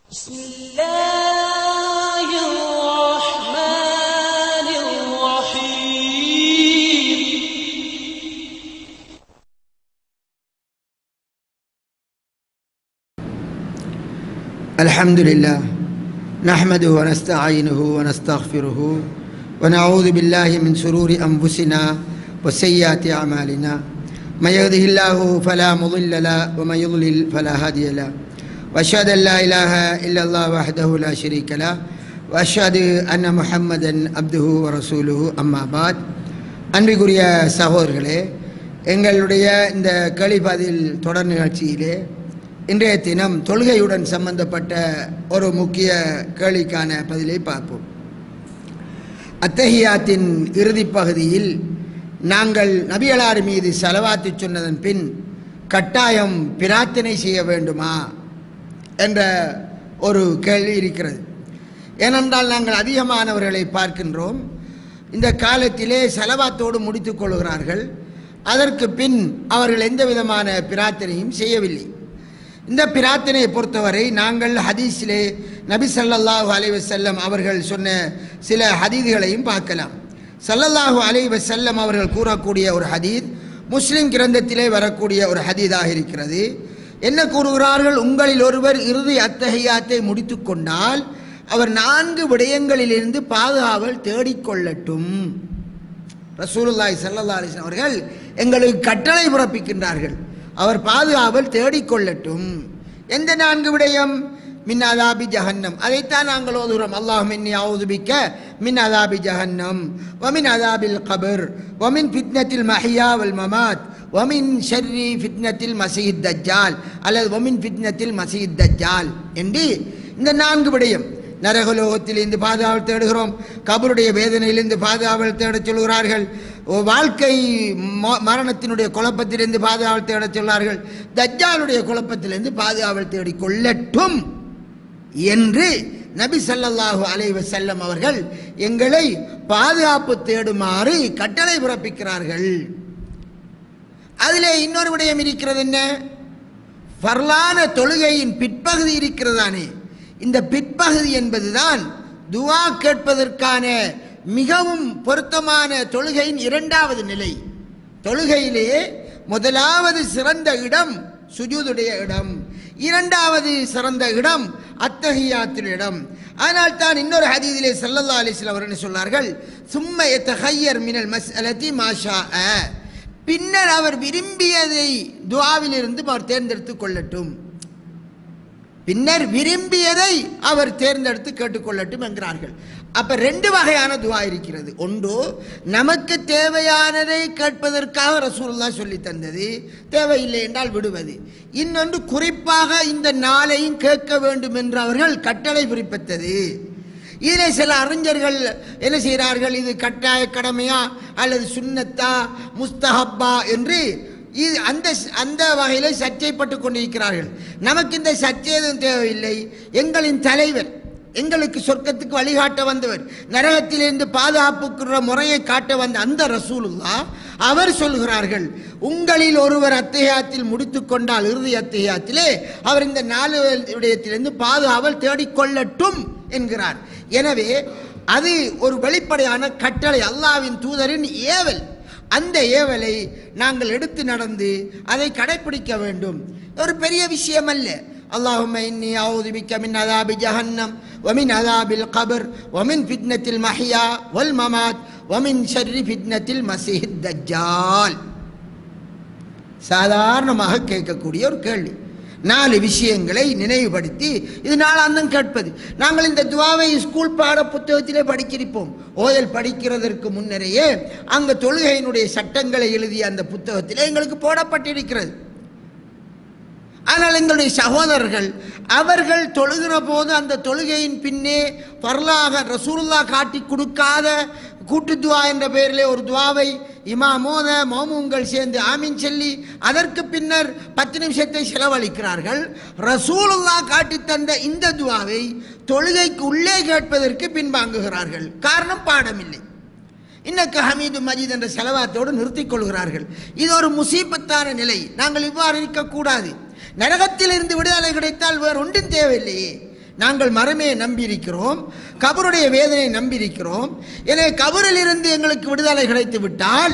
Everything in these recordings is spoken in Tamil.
بسم الله الرحمن الرحيم الحمد لله نحمده ونستعينه ونستغفره ونعوذ بالله من شرور أنفسنا وسيئات أعمالنا من يهده الله فلا مضل له ومن يضلل فلا هادي له وأشهد أن لا إله إلا الله وحده لا شريك له وأشهد أن محمدا عبده ورسوله أما بعد அன்பிற்குரிய சகோதரர்களே எங்களுடைய இந்த கேளிப்பதில் தொடர் நிகழ்ச்சியிலே இன்றைய தினம் தொழுகையுடன் சம்பந்தப்பட்ட ஒரு முக்கிய கேள்விக்கான பதிலை பார்ப்போம் அத்தஹியாத்தின் இறுதிப் பகுதியில் நாங்கள் நபிகளார் மீது செலவாத்து சொன்னதன் பின் கட்டாயம் பிரார்த்தனை செய்ய வேண்டுமா என்ற ஒரு கேள்வி இருக்கிறது ஏனென்றால் நாங்கள் அதிகமானவர்களை பார்க்கின்றோம் இந்த காலத்திலே செலவாத்தோடு முடித்துக் கொள்கிறார்கள் அதற்கு பின் அவர்கள் எந்த விதமான பிரார்த்தனையும் செய்யவில்லை இந்த பிரார்த்தனையை பொறுத்தவரை நாங்கள் ஹதீஸிலே நபி ஸல்லல்லாஹு அலைஹி வஸல்லம் அவர்கள் சொன்ன சில ஹதீதுகளையும் பார்க்கலாம் ஸல்லல்லாஹு அலைஹி வஸல்லம் அவர்கள் கூறக்கூடிய ஒரு ஹதீத் முஸ்லிம் கிரந்தத்திலே வரக்கூடிய ஒரு ஹதீதாக இருக்கிறது என்ன கூறுகிறார்கள் உங்களில் ஒருவர் இறுதி அத்தகையாத்தை முடித்து கொண்டால் அவர் நான்கு விடயங்களிலிருந்து பாதுகாவல் தேடிக்கொள்ளட்டும் ரசூலுல்லாஹி ஸல்லல்லாஹு அலைஹி வஸல்லம் அவர்கள் எங்களுக்கு கட்டளை பிறப்பிக்கின்றார்கள் அவர் பாதுகாவல் தேடிக்கொள்ளட்டும் எந்த நான்கு விடயம் மின் அதாபி ஜஹன்னம் அதைத்தான் நாங்கள் ஓதுகிறோம் அல்லாஹ் மின்னி அவுதுபிக்க மின் அதாபி ஜஹன்னம் வமின் அதாபில் கபர் வமின் ஃபித்னத்தில் மஹியா வல் மமாத் வமின் ஷர்ரி ஃபித்னத்தில் மசீத் தஜ்ஜால் அல்லது வமின் ஃபித்னத்தில் மசீத் தஜ்ஜால் என்று இந்த நான்கு விடயம் நரகலோகத்திலிருந்து பாதுகாவல் தேடுகிறோம் கபருடைய வேதனையிலிருந்து பாதுகாவல் தேடச் சொல்கிறார்கள் ஓ, வாழ்க்கை ம- மரணத்தினுடைய குழப்பத்திலிருந்து பாதுகாவல் தேடச் சொல்கிறார்கள் தஜ்ஜாலுடைய குழப்பத்திலிருந்து பாதுகாவல் தேடிக் கொள்ளட்டும் என்று நபி ஸல்லல்லாஹு அலைஹி வஸல்லம் அவர்கள் எங்களை பாதுகாப்பு தேடுமாறு கட்டளை பிறப்பிக்கிறார்கள் அதிலே இன்னொரு விடயம் இருக்கிறது என்ன ஃபர்லான தொழுகையின் பிற்பகுதி இருக்கிறதானே இந்த பிற்பகுதி என்பதுதான் துவா கேட்பதற்கான மிகவும் பொருத்தமான தொழுகையின் இரண்டாவது நிலை தொழுகையிலே முதலாவது சிறந்த இடம் சுஜூதுடைய இடம் இரண்டாவது சிறந்த இடம் அத்தஹியாத்தின் இடம் ஆனால் தான் இன்னொரு ஹதீதிலே ஸல்லல்லாஹு அலைஹி வஸல்லம் அவர்கள் சொன்னார்கள் சும்ம எத்தஹையர் மினல் மஸ்அலதி மாஷா பின்னர் அவர் விரும்பியதை துஆவிலிருந்து அவர் தேர்ந்தெடுத்துக் கொள்ளட்டும் பின்னர் விரும்பியதை அவர் தேர்ந்தெடுத்து கேட்டுக்கொள்ளட்டும் என்கிறார்கள் அப்ப ரெண்டு வகையான துவா இருக்கிறது ஒன்று நமக்கு தேவையானதை கேட்பதற்காக ரசூலுல்லாஹ் சொல்லி தந்தது தேவையில்லை என்றால் விடுவது இன்னொன்று குறிப்பாக இந்த நாளையும் கேட்க வேண்டும் என்று அவர்கள் கட்டளை பிறப்பித்தது இதிலே சில அறிஞர்கள் என்ன செய்கிறார்கள் இது கட்டாய கடமையா அல்லது சுன்னத்தா முஸ்தஹப்பா என்று இது அந்த அந்த வகையில் சர்ச்சைப்பட்டு கொண்டிருக்கிறார்கள் நமக்கு இந்த சர்ச்சை எதுவும் தேவையில்லை எங்களின் தலைவர் எங்களுக்கு சொர்க்கத்துக்கு வழிகாட்ட வந்தவர் நரகத்திலிருந்து பாதுகாப்புக்குற முறையை காட்ட வந்த அந்த ரசூலுல்லா அவர் சொல்கிறார்கள் உங்களில் ஒருவர் அத்தகையாத்தில் முடித்து கொண்டால் இறுதி அத்தகையாத்திலே அவர் இந்த நாலு விடயத்திலிருந்து பாதுகாவல் தேடிக்கொள்ளட்டும் என்கிறார் எனவே அது ஒரு வெளிப்படையான கட்டளை அல்லாவின் தூதரின் ஏவல் அந்த ஏவலை நாங்கள் எடுத்து நடந்து அதை கடைப்பிடிக்க வேண்டும் ஒரு பெரிய விஷயம் அல்ல اللهم إني أعوذ بك من عذاب جهنم ومن عذاب القبر ومن فتنة المحيا والممات ومن شر فتنة المسيح الدجال சாதாரணமாக கேட்கக்கூடிய ஒரு கேள்வி நாலு விஷயங்களை நினைவுபடுத்தி இது நாளாந்தம் கேட்பது நாங்கள் இந்த துவாவை ஸ்கூல் பாட புத்தகத்திலே படிச்சிருப்போம் ஓதல் படிக்கிறதற்கு முன்னரேயே அங்க தொழுகையினுடைய சட்டங்களை எழுதிய அந்த புத்தகத்திலே எங்களுக்கு போடப்பட்டிருக்கிறது ஆனால் எங்களுடைய சகோதரர்கள் அவர்கள் தொழுகிற போது அந்த தொழுகையின் பின்னே பரலாக ரசூலுல்லா காட்டி கொடுக்காத கூட்டு துவா என்ற பெயரிலே ஒரு துவாவை இமாமோத மோமுங்கள் சேர்ந்து ஆமீன் சொல்லி அதற்கு பின்னர் பத்து நிமிஷத்தை செலவழிக்கிறார்கள் ரசூலுல்லா காட்டி தந்த இந்த துவாவை தொழுகைக்கு உள்ளே கேட்பதற்கு பின்வாங்குகிறார்கள் காரணம் பாடமில்லை இன்னக்கு ஹமீது மஜீத் என்ற செலவாத்தோடு நிறுத்திக் கொள்கிறார்கள் இது ஒரு முசீபத்தான நிலை நாங்கள் இவ்வாறு இருக்கக்கூடாது நரகத்தில் இருந்து விடுதலை கிடைத்தால் வேறு ஒன்றும் தேவையில்லையே நாங்கள் மறுமையை நம்பியிருக்கிறோம் கபருடைய வேதனை நம்பியிருக்கிறோம் எனவே கபரில் இருந்து எங்களுக்கு விடுதலை கிடைத்து விட்டால்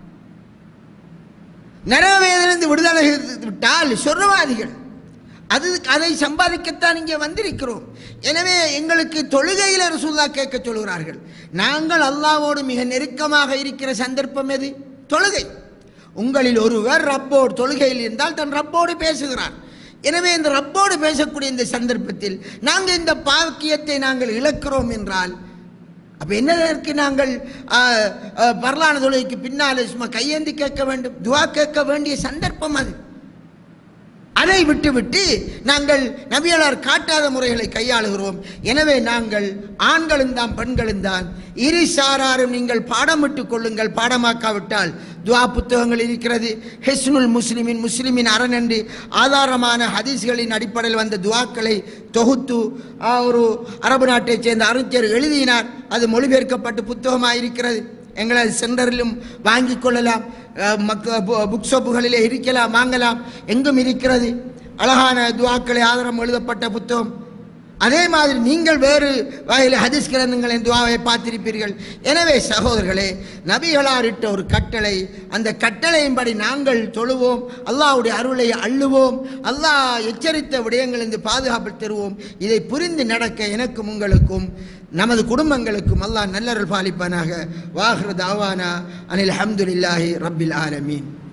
நரக வேதனையிலிருந்து விடுதலை கிடைத்து விட்டால் சொர்ணவாதிகள் அது அதை சம்பாதிக்கத்தான் இங்கே வந்திருக்கிறோம் எனவே எங்களுக்கு தொழுகையில் ரசூல்லா கேட்க சொல்கிறார்கள் நாங்கள் அல்லாவோடு மிக நெருக்கமாக இருக்கிற சந்தர்ப்பம் எது தொழுகை உங்களில் ஒருவர் ரப்போடு தொழுகையில் இருந்தால் தன் ரப்போடு பேசுகிறார் எனவே இந்த ரப்போடு பேசக்கூடிய இந்த சந்தர்ப்பத்தில் நாங்கள் இந்த பாக்கியத்தை நாங்கள் இழக்கிறோம் என்றால் அப்போ என்னதற்கு நாங்கள் ஆ, ஆ, பரலான தொழுகைக்கு பின்னால் சும்மா கையேந்தி கேட்க வேண்டும் துவா கேட்க வேண்டிய சந்தர்ப்பம் அது அதை விட்டுவிட்டு நாங்கள் நபியலார் காட்டாத முறைகளை கையாளுகிறோம் எனவே நாங்கள் ஆண்களும் தான் பெண்களும் தான் இரு சாராரும் நீங்கள் பாடமிட்டுக் கொள்ளுங்கள் பாடமாக்காவிட்டால் துவா புத்தகங்கள் இருக்கிறது ஹெஸ்னுல் முஸ்லிமின் முஸ்லிமின் அரண் என்று ஆதாரமான ஹதீஸ்களின் அடிப்படையில் வந்த துவாக்களை தொகுத்து ஆ, ஒரு அரபு நாட்டைச் சேர்ந்த அறிஞர் எழுதினார் அது மொழிபெயர்க்கப்பட்டு புத்தகமாக இருக்கிறது எங்களது சென்டரிலும் வாங்கிக் கொள்ளலாம் அஹ், மக்க பு- புக் ஷாப்புகளிலே இருக்கலாம் வாங்கலாம் எங்கும் இருக்கிறது அழகான துவாக்களை ஆதாரம் எழுதப்பட்ட புத்தகம் அதே மாதிரி நீங்கள் வேறு வகையில் ஹதீஸ் கிரந்தங்களின் துவாவை பார்த்திருப்பீர்கள் எனவே சகோதரர்களே நபிகளார் இட்ட ஒரு கட்டளை அந்த கட்டளையின்படி நாங்கள் தொழுவோம் அல்லாஹ்வுடைய அருளை அள்ளுவோம் அல்லாஹ் எச்சரித்த விடயங்களிலிருந்து பாதுகாப்பு தருவோம் இதை புரிந்து நடக்க எனக்கும் உங்களுக்கும் நமது குடும்பங்களுக்கும் அல்லாஹ் நல்லருள் பாலிப்பானாக வாஹ்ரு தாவானா அனில் அஹமதுல்லாஹி ரப்பில் ஆலமீன்